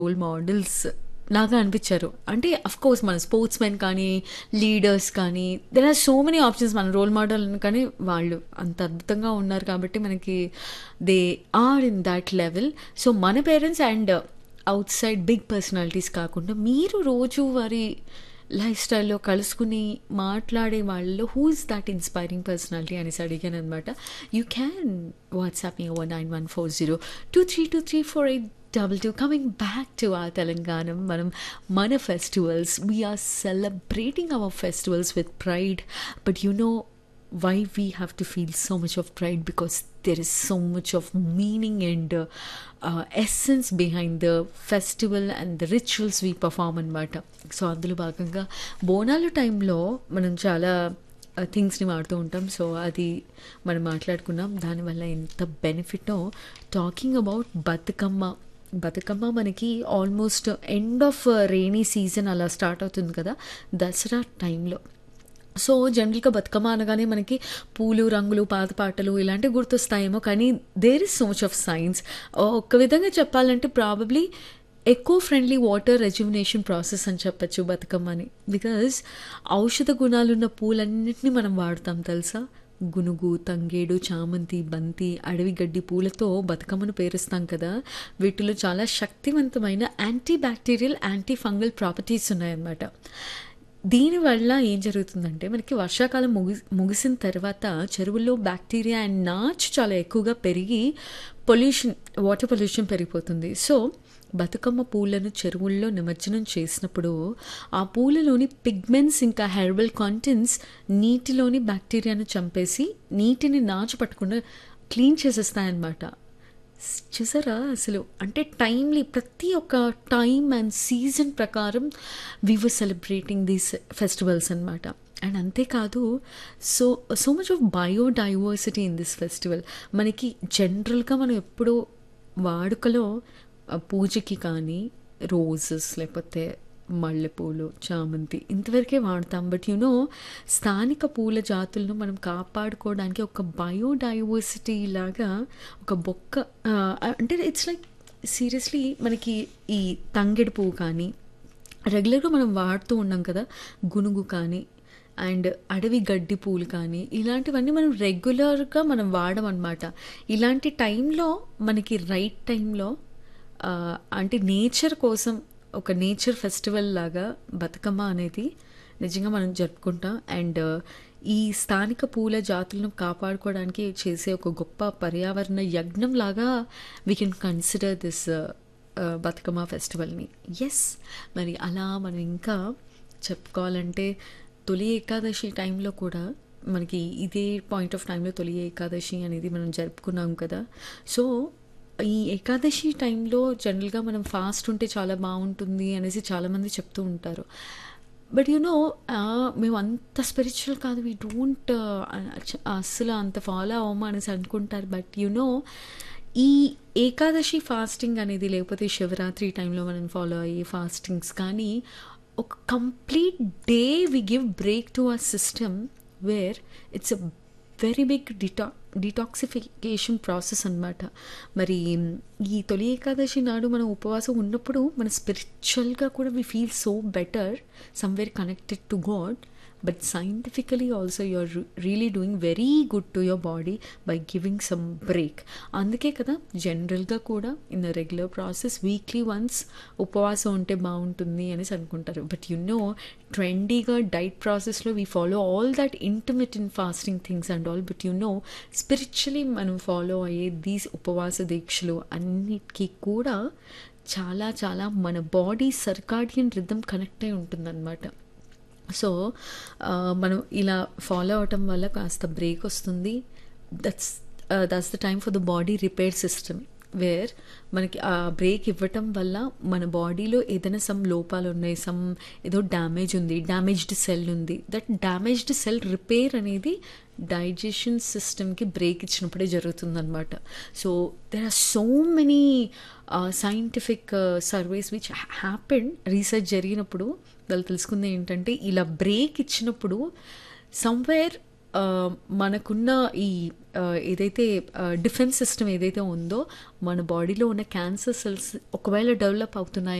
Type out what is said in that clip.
role models లాగా అనిపించారు అంటే అఫ్ కోర్స్ మన స్పోర్ట్స్ మెన్ కానీ లీడర్స్ కానీ there are so many options మన రోల్ మోడల్ కానీ వాళ్ళు అంత అద్భుతంగా ఉన్నారు కాబట్టి మనకి they are in that level so మన parents and outside big personalities కాకుండా మీరు రోజు వారి లైఫ్ స్టైల్లో కలుసుకుని మాట్లాడే వాళ్ళలో who is that inspiring personality అనేసి అడిగాను అనమాట you can WhatsApp me over nine one four zero two three two three four eight double two coming back to ఆ తెలంగాణ మనం మన festivals we are celebrating our festivals with pride but you know why we have to feel so much of pride because there is so much of meaning and uh, uh, essence behind the festival and the rituals we perform అనమాట so అందులో భాగంగా బోనాల టైంలో మనం చాలా థింగ్స్ని వాడుతూ ఉంటాం so అది మనం మాట్లాడుకున్నాం దానివల్ల ఎంత బెనిఫిటో టాకింగ్ అబౌట్ బతుకమ్మ బతుకమ్మ మనకి almost end of rainy season అలా స్టార్ట్ అవుతుంది కదా దసరా టైంలో సో జనరల్గా బతుకమ్మ అనగానే మనకి పూలు రంగులు పాత పాటలు ఇలాంటివి గుర్తొస్తాయేమో కానీ there is so much of science ఒక్క విధంగా చెప్పాలంటే ప్రాబబ్లీ ఎక్కువ ఫ్రెండ్లీ వాటర్ రెజ్యుమినేషన్ ప్రాసెస్ అని చెప్పచ్చు బతుకమ్మని బికాజ్ ఔషధ గుణాలున్న పూలన్నింటినీ మనం వాడతాం తెలుసా గునుగు తంగేడు చామంతి బంతి అడవి గడ్డి పూలతో బతుకమ్మను పేరుస్తాం కదా వీటిలో చాలా శక్తివంతమైన anti bacterial anti fungal properties ఉన్నాయన్నమాట దీనివల్ల ఏం జరుగుతుందంటే మనకి వర్షాకాలం ముగి ముగిసిన తర్వాత చెరువుల్లో బ్యాక్టీరియా అండ్ నాచు చాలా ఎక్కువగా పెరిగి పొల్యూషన్ వాటర్ పొల్యూషన్ పెరిగిపోతుంది సో బతుకమ్మ పూలను చెరువుల్లో నిమజ్జనం చేసినప్పుడు ఆ పూలలోని పిగ్మెంట్స్ ఇంకా హెర్బల్ కాంటెంట్స్ నీటిలోని బ్యాక్టీరియాను చంపేసి నీటిని నాచు పట్టకుండా క్లీన్ చేసేస్తాయన్నమాట చూసారా అసలు అంటే టైమ్లీ ప్రతి ఒక్క టైం అండ్ సీజన్ ప్రకారం we were celebrating these festivals అనమాట అండ్ అంతేకాదు so so much of biodiversity in this festival మనకి జనరల్గా మనం ఎప్పుడూ వాడుకలో పూజకి కానీ రోజెస్ లేకపోతే మల్లెపూలు చామంతి ఇంతవరకే వాడతాం బట్ యునో స్థానిక పూల జాతులను మనం కాపాడుకోవడానికి ఒక బయోడైవర్సిటీ లాగా ఒక బొక్క అంటే ఇట్స్ లైక్ సీరియస్లీ మనకి ఈ తంగెడు పువ్వు కానీ రెగ్యులర్గా మనం వాడుతూ ఉన్నాం కదా గునుగు కానీ అండ్ అడవి గడ్డి పూలు కానీ ఇలాంటివన్నీ మనం రెగ్యులర్గా మనం వాడమన్నమాట ఇలాంటి టైంలో మనకి రైట్ టైంలో అంటే నేచర్ కోసం ఒక నేచర్ ఫెస్టివల్ లాగా బతుకమ్మ అనేది నిజంగా మనం జరుపుకుంటాం అండ్ ఈ స్థానిక పూల జాతులను కాపాడుకోవడానికి చేసే ఒక గొప్ప పర్యావరణ యజ్ఞం లాగా we can consider this Bathukamma ఫెస్టివల్ని ఎస్ మరి అలా మనం ఇంకా చెప్పుకోవాలంటే తొలి ఏకాదశి టైంలో కూడా మనకి ఇదే పాయింట్ ఆఫ్ టైంలో తొలి ఏకాదశి అనేది మనం జరుపుకున్నాం కదా సో ఈ ఏకాదశి టైంలో జనరల్గా మనం ఫాస్ట్ ఉంటే చాలా బాగుంటుంది అనేసి చాలామంది చెప్తూ ఉంటారు బట్ యునో మేము అంత స్పిరిచువల్ కాదు వీ డోంట్ అస్సలు అంత ఫాలో అవ్వమా అనేసి అనుకుంటారు బట్ యునో ఈ ఏకాదశి ఫాస్టింగ్ అనేది లేకపోతే శివరాత్రి టైంలో మనం ఫాలో అయ్యే ఫాస్టింగ్స్ కానీ ఒక complete day we give break to our system where it's a very big డిటా డిటాక్సిఫికేషన్ ప్రాసెస్ అనమాట మరి ఈ తొలి ఏకాదశి నాడు మనం ఉపవాసం ఉన్నప్పుడు మన స్పిరిచువల్గా కూడా we feel so better somewhere connected to god but scientifically also you are really doing very good to your body by giving some break అందుకే కదా జనరల్గా కూడా in the regular process weekly once ఉపవాసం ఉంటే బాగుంటుంది అనేసి అనుకుంటారు బట్ యు నో ట్రెండీగా డైట్ ప్రాసెస్లో we follow all that intermediate fasting things and all but you know spiritually మనం ఫాలో అయ్యే దీస్ ఉపవాస దీక్షలు అన్నిటికీ కూడా చాలా చాలా మన బాడీ సర్కాడియన్ రిథమ్ కనెక్ట్ అయి ఉంటుందన్నమాట సో మనం ఇలా ఫాలో అవటం వల్ల కాస్త బ్రేక్ వస్తుంది that's that's the time for the body repair system where మనకి ఆ బ్రేక్ ఇవ్వటం వల్ల మన బాడీలో ఏదైనా సమ్ లోపాలు ఉన్నాయి సమ్ ఏదో డ్యామేజ్ ఉంది డ్యామేజ్డ్ సెల్ ఉంది దట్ డ్యామేజ్డ్ సెల్ రిపేర్ అనేది డైజెషన్ సిస్టమ్కి బ్రేక్ ఇచ్చినప్పుడే జరుగుతుందన్నమాట so there are so many scientific surveys which happen research జరిగినప్పుడు వాళ్ళు తెలుసుకుంది ఏంటంటే ఇలా బ్రేక్ ఇచ్చినప్పుడు సమ్వేర్ మనకున్న ఈ ఆ, ఏదైతే డిఫెన్స్ సిస్టమ్ ఏదైతే ఉందో మన బాడీలో ఉన్న క్యాన్సర్ సెల్స్ ఒకవేళ డెవలప్ అవుతున్నాయి